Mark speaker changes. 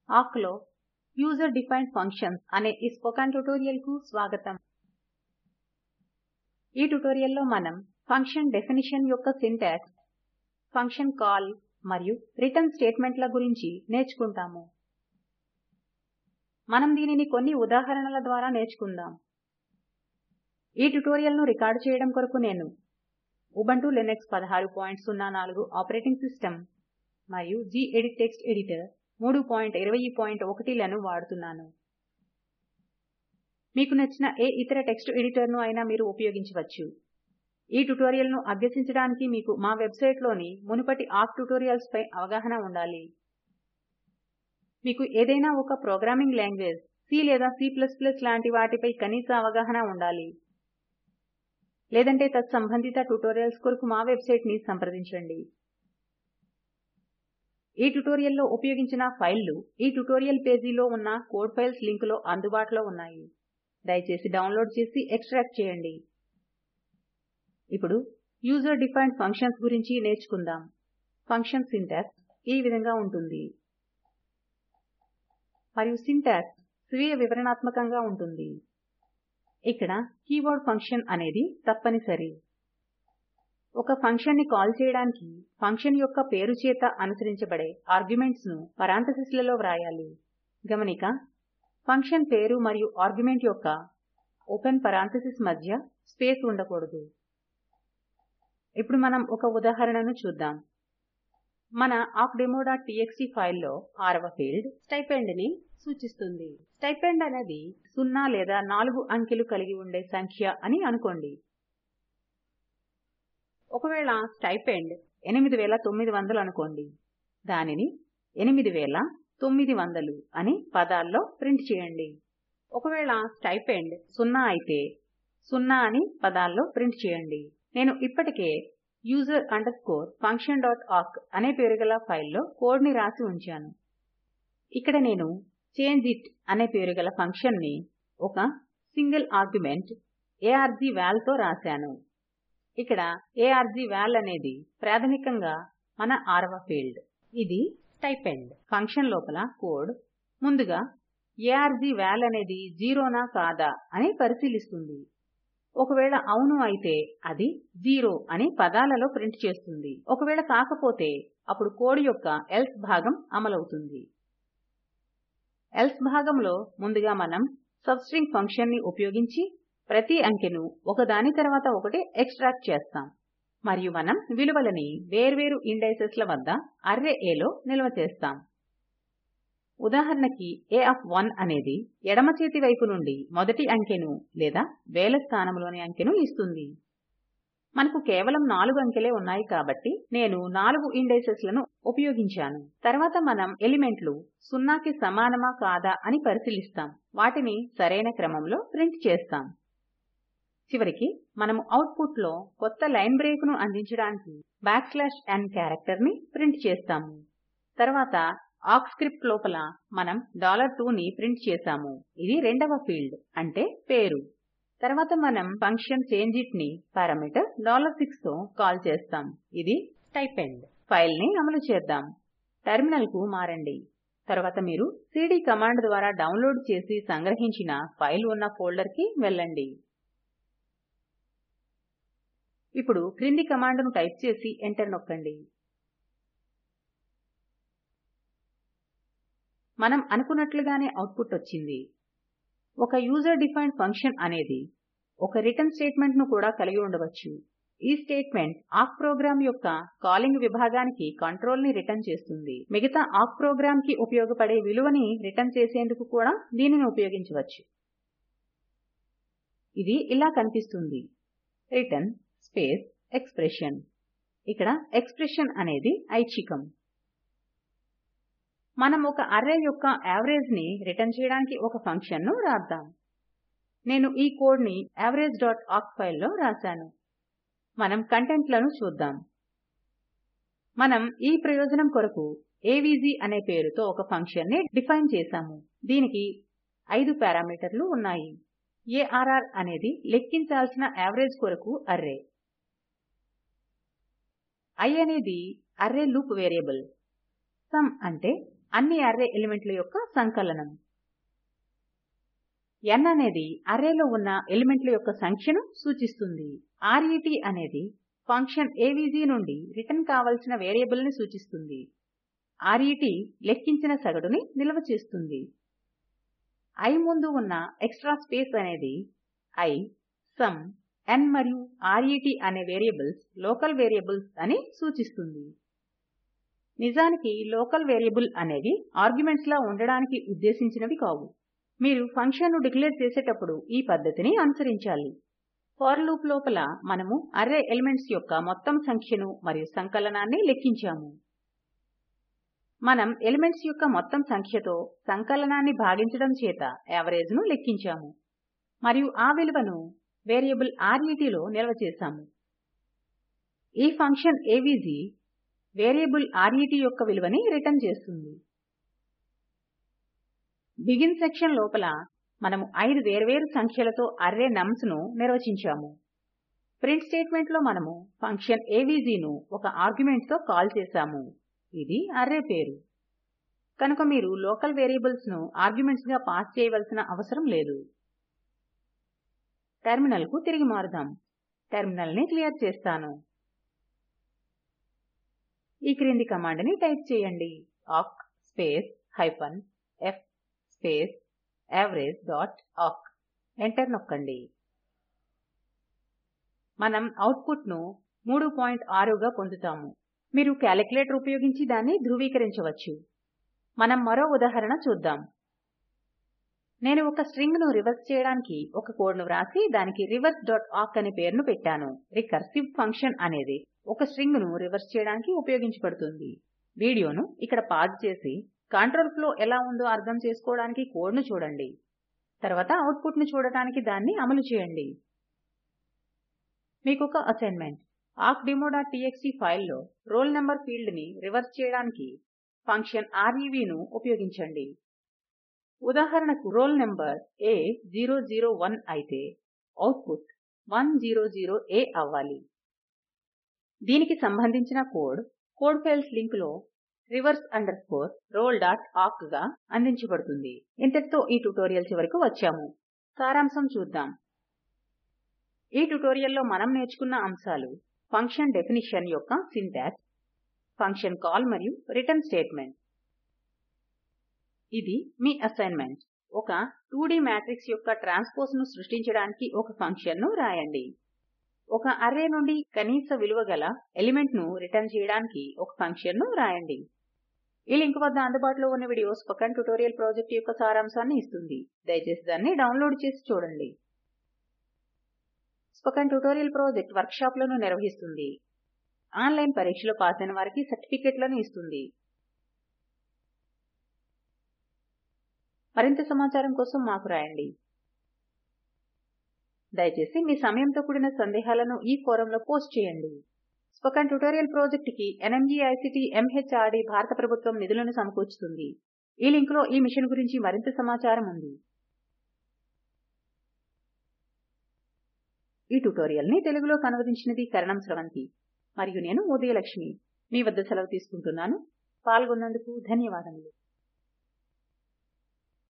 Speaker 1: ఆక్లో user defined functions అనే ఈ spoken tutorial కు స్వాగతం ఈ ట్యుటోరియల్లో మనం ఫంక్షన్ డెఫినిషన్ యొక్క సింటాక్స్ ఫంక్షన్ కాల్ మరియు రిటర్న్ స్టేట్మెంట్ల గురించి నేర్చుకుంటాము మనం దీనిని కొన్ని ఉదాహరణల ద్వారా నేర్చుకుందాం ఈ ట్యుటోరియల్ను రికార్డు చేయడం కొరకు నేను ఉబంటు లినక్స్ 1604 ఆపరేటింగ్ సిస్టమ్ మరియు గెడిట్ టెక్స్ట్ ఎడిటర్ 32021 లను వాడుతున్నాను మీకు నచ్చిన ఏ ఇతర టెక్స్ట్ ఎడిటర్ను అయినా మీరు ఉపయోగించవచ్చు ఈ ట్యుటోరియల్ను అభ్యసించడానికి మీకు మా వెబ్సైట్లోని మునుపటి ఆర్క్ ట్యుటోరియల్స్ పై అవగాహన ఉండాలి మీకు ఏదైనా ఒక ప్రోగ్రామింగ్ లాంగ్వేజ్ సి లేదా C లాంటి వాటిపై కనీస అవగాహన ఉండాలి లేదంటే తత్సంబంధిత ట్యుటోరియల్స్ కొరకు మా వెబ్సైట్ ని సంప్రదించండి ఈ ట్యుటోరియల్లో ఉపయోగించిన ఫైళ్లు ఈ ట్యుటోరియల్ పేజీలో ఉన్న కోడ్ ఫైల్స్ లింకులో అందుబాటులో ఉన్నాయి దయచేసి డౌన్లోడ్ చేసి ఎక్స్ట్రాక్ట్ చేయండి ఇప్పుడు యూజర్ డిఫైన్డ్ ఫంక్షన్స్ గురించి నేర్చుకుందాం ఫంక్షన్ సింటాక్స్ ఈ విధంగా ఉంటుంది మరియు సింటాక్స్ స్వీయ వివరణాత్మకంగా ఉంటుంది ఇక్కడ కీవర్డ్ ఫంక్షన్ అనేది తప్పనిసరి ఒక ఫంక్షన్ ని కాల్ చేయడానికి ఫంక్షన్ యొక్క పేరు చేత అనుసరించబడే ఆర్గ్యుమెంట్స్ ను parenthesesలలో లలో వ్రాయాలి గమనిక ఫంక్షన్ పేరు మరియు ఆర్గ్యుమెంట్ యొక్క ఓపెన్ parenthesis మధ్య స్పేస్ ఉండకూడదు ఇప్పుడు మనం ఒక ఉదాహరణను చూద్దాం మన awkdemoటీఎక్స్టీ ఫైల్లో ఆరవ ఫీల్డ్ స్టైపెండ్ ని సూచిస్తుంది స్టైపెండ్ అనేది 0 లేదా 4 అంకెలు కలిగి ఉండే సంఖ్య అని అనుకోండి ఒకవేళ స్టైపెండ్ 8900 అనుకోండి దానిని 8900 అని పదాల్లో ప్రింట్ చేయండి ఒకవేళ స్టైపెండ్ 0 అయితే 0 అని పదాల్లో ప్రింట్ చేయండి నేను ఇప్పటికే user underscore function dot awk అనే పేరుగల ఫైల్లో కోడ్ ని రాసి ఉంచాను ఇక్కడ నేను చేంజిట్ అనే పేరుగల ఫంక్షన్ ని ఒక సింగిల్ ఆర్గ్యుమెంట్ ఆర్గ్వాల్ తో రాశాను ఇక్కడ ఆర్గ్వాల్ అనేది ప్రాథమికంగా మన ఆరవ ఫీల్డ్ ఇది స్టైపెండ్ ఫంక్షన్ లోపల కోడ్ ముందుగా ఆర్గ్వాల్ అనేది జీరోనా కాదా అని పరిశీలిస్తుంది ఒకవేళ అవును అయితే అది 0 అని పదాలలో ప్రింట్ చేస్తుంది ఒకవేళ కాకపోతే అప్పుడు కోడ్ యొక్క ఎల్సే భాగం అమలవుతుంది ఎల్సే భాగంలో ముందుగా మనం సబ్స్ట్రింగ్ ఫంక్షన్ ని ఉపయోగించి ప్రతి అంకెను ఒకదాని తర్వాత ఒకటి ఎక్స్ట్రాక్ట్ చేస్తాం మరియు మనం విలువలని వేర్వేరు ఇండైసెస్ ల వద్ద అర్రే A లో నిల్వ చేస్తాం ఉదాహరణకి a ఆఫ్ 1 అనేది ఎడమ చేతి వైపు నుండి మొదటి అంకెను లేదా వేల స్థానంలోని అంకెను ఇస్తుంది మనకు కేవలం 4 అంకెలే ఉన్నాయి కాబట్టి నేను 4 ఇండైసెస్ లను ఉపయోగించాను తర్వాత మనం ఎలిమెంట్లు 0 కి సమానమా కాదా అని పరిశీలిస్తాం వాటిని సరైన క్రమంలో ప్రింట్ చేస్తాం చివరికి మనము అవుట్పుట్ లో కొత్త లైన్ బ్రేక్ ను అందించడానికి n క్యారెక్టర్ ని ప్రింట్ చేస్తాము తర్వాత ఆక్ స్క్రిప్ట్ లోపల మనం 2 ని ప్రింట్ చేసాము ఇది రెండవ ఫీల్డ్ అంటే పేరు తర్వాత మనం ఫంక్షన్ చేంజిట్ ని పారామీటర్ 6 తో కాల్ చేస్తాం ఇది స్టైపెండ్ ఫైల్ ని అమలు చేద్దాం టెర్మినల్ కు మారండి తర్వాత మీరు సీడీ కమాండ్ ద్వారా డౌన్లోడ్ చేసి సంగ్రహించిన ఫైల్ ఉన్న ఫోల్డర్ కి వెళ్ళండి ఇప్పుడు క్రింది కమాండ్ ను టైప్ చేసి ఎంటర్ నొక్కండి మనం అనుకున్నట్లుగానే అవుట్పుట్ వచ్చింది ఒక యూజర్ డిఫైన్డ్ ఫంక్షన్ అనేది ఒక రిటర్న్ స్టేట్మెంట్ ను కూడా కలిగి ఉండవచ్చు ఈ స్టేట్మెంట్ ఆక్ ప్రోగ్రామ్ యొక్క కాలింగ్ విభాగానికి కంట్రోల్ ని రిటర్న్ చేస్తుంది మిగతా ఆక్ ప్రోగ్రామ్ కి ఉపయోగపడే విలువని రిటర్న్ చేసేందుకు కూడా దీనిని ఉపయోగించవచ్చు ఇది ఇలా కనిపిస్తుంది రిటర్న్ స్పేస్ ఎక్స్ప్రెషన్ ఇక్కడ ఎక్స్ప్రెషన్ అనేది ఐచ్ఛికం మనం ఒక అర్రే యొక్క యావరేజ్ ని రిటర్న్ చేయడానికి ఒక ఫంక్షన్ ను రాద్దాం నేను ఈ కోడ్ ని averageఆక్ ఫైల్లో రాశాను మనం కంటెంట్ లను చూద్దాం మనం ఈ ప్రయోజనం కొరకు ఏవీజీ అనే పేరుతో ఒక ఫంక్షన్ ని డిఫైన్ చేశాము దీనికి 5 పారామీటర్లు ఉన్నాయి ఆర్ఆర్ అనేది లెక్కించాల్సిన యావరేజ్ కొరకు అర్రే i అనేది అర్రే లూప్ వేరియబుల్ సమ్ అంటే అన్ని అర్రే ఎలిమెంట్ల యొక్క సంకలనం n అనేది అర్రేలో ఉన్న ఎలిమెంట్ల యొక్క సంఖ్యను సూచిస్తుంది RET అనేది ఫంక్షన్ avg నుండి రిటర్న్ కావలసిన వేరియబుల్ ని సూచిస్తుంది RET లెక్కించిన సగటుని నిల్వ చేస్తుంది i ముందు ఉన్న ఎక్స్ట్రా స్పేస్ అనేది i సమ్ n మరియు RET అనే వేరియబుల్స్ లోకల్ వేరియబుల్స్ అని సూచిస్తుంది నిజానికి లోకల్ వేరియబుల్ అనేవి ఆర్గ్యుమెంట్స్ లా ఉండడానికి ఉద్దేశించినవి కావు మీరు ఫంక్షన్ ను డిక్లేర్ చేసేటప్పుడు ఈ పద్ధతిని అనుసరించాలి ఫోర్ లూప్ లోపల మనము అర్రే ఎలిమెంట్స్ యొక్క మొత్తం సంఖ్యను మరియు సంకలనాన్ని లెక్కించాము మనం ఎలిమెంట్స్ యొక్క మొత్తం సంఖ్యతో సంకలనాన్ని భాగించడం చేత యావరేజ్ ను లెక్కించాము మరియు ఆ విలువను వేరియబుల్ RET లో నిల్వ చేశాము ఈ ఫంక్షన్ avg వేరియబుల్ RET యొక్క విలువని రిటర్న్ చేస్తుంది బిగిన్ సెక్షన్ లోపల మనము ఐదు వేర్వేరు సంఖ్యలతో అర్రే నమ్స్ ను నిర్వచించాము ప్రింట్ స్టేట్మెంట్ లో మనము ఫంక్షన్ avg ను ఒక ఆర్గ్యుమెంట్ తో కాల్ చేశాము ఇది అర్రే పేరు కనుక మీరు లోకల్ వేరియబుల్స్ ను ఆర్గ్యుమెంట్స్ గా పాస్ చేయవలసిన అవసరం లేదు టెర్మినల్ కు తిరిగి మారుదాం టెర్మినల్ ని క్లియర్ చేస్తాను ఈ క్రింది కమాండ్ ని టైప్ చేయండి awk space hyphen f space average dot awk enter నొక్కండి మనం అవుట్పుట్ ను 3.6 గా పొందుతాము మీరు క్యాలిక్యులేటర్ ఉపయోగించి దాన్ని ధృవీకరించవచ్చు మనం మరో ఉదాహరణ చూద్దాం నేను ఒక స్ట్రింగ్ ను రివర్స్ చేయడానికి ఒక కోడ్ ను వ్రాసి దానికి reverse.awk అనే పేరును పెట్టాను రికర్సివ్ ఫంక్షన్ అనేది ఒక స్ట్రింగ్ ను రివర్స్ చేయడానికి ఉపయోగించబడుతుంది వీడియోను ఇక్కడ పాజ్ చేసి కంట్రోల్ ఫ్లో ఎలా ఉందో అర్థం చేసుకోవడానికి కోడ్ ను చూడండి తర్వాత అవుట్పుట్ ను చూడటానికి దాన్ని అమలు చేయండి మీకొక అసైన్మెంట్ awkdemo.txt ఫైల్లో రోల్ నంబర్ ఫీల్డ్ ని రివర్స్ చేయడానికి ఫంక్షన్ rev ను ఉపయోగించండి ఉదాహరణకు రోల్ నంబర్ A001 అయితే అవుట్పుట్ 100A అవ్వాలి దీనికి సంబంధించిన కోడ్ కోడ్ ఫైల్స్ లింక్ లో reverse underscore roll dot awk గా అందించబడుతుంది ఇంతటితో ఈ ట్యుటోరియల్ చివరకు వచ్చాము సారాంశం చూద్దాం ఈ ట్యుటోరియల్లో మనం నేర్చుకున్న అంశాలు ఫంక్షన్ డెఫినిషన్ యొక్క సింటాక్స్ ఫంక్షన్ కాల్ మరియు రిటర్న్ స్టేట్మెంట్ ఇది మీ అసైన్మెంట్ ఒక 2డి మ్యాట్రిక్స్ యొక్క ట్రాన్స్పోజ్ ను సృష్టించడానికి ఒక ఫంక్షన్ ను రాయండి ఒక అర్రే నుండి కనీస విలువ గల ఎలిమెంట్ ను రిటర్న్ చేయడానికి ఒక ఫంక్షన్ ను రాయండి ఈ లింక్ వద్ద అందుబాటులో ఉన్న వీడియో స్పోకెన్ ట్యుటోరియల్ ప్రాజెక్ట్ యొక్క సారాంశాన్ని ఇస్తుంది దయచేసి దాన్ని డౌన్లోడ్ చేసి చూడండి స్పోకెన్ ట్యుటోరియల్ ప్రాజెక్ట్ వర్క్షాప్లను నిర్వహిస్తుంది ఆన్లైన్ పరీక్షలో పాస్ అయిన వారికి సర్టిఫికెట్లను ఇస్తుంది మరింత సమాచారం కోసం మాకు రాయండి దయచేసి మీ సమయంతో కూడిన సందేహాలను ఈ ఫోరంలో పోస్ట్ చేయండి స్పోకెన్ ట్యుటోరియల్ ప్రాజెక్ట్ కి ఎన్ఎంఈఐసిటి ఎంహెచ్ఆర్డి భారత ప్రభుత్వం నిధులను సమకూర్చుతుంది ఈ లింక్ లో ఈ మిషన్ గురించి మరింత సమాచారం ఉంది ఈ ట్యుటోరియల్ ని తెలుగులోకి అనువదించినది కరణం స్రవంతి మరియు నేను ఉదయలక్ష్మి మీ వద్ద సెలవు తీసుకుంటున్నాను పాల్గొన్నందుకు ధన్యవాదములు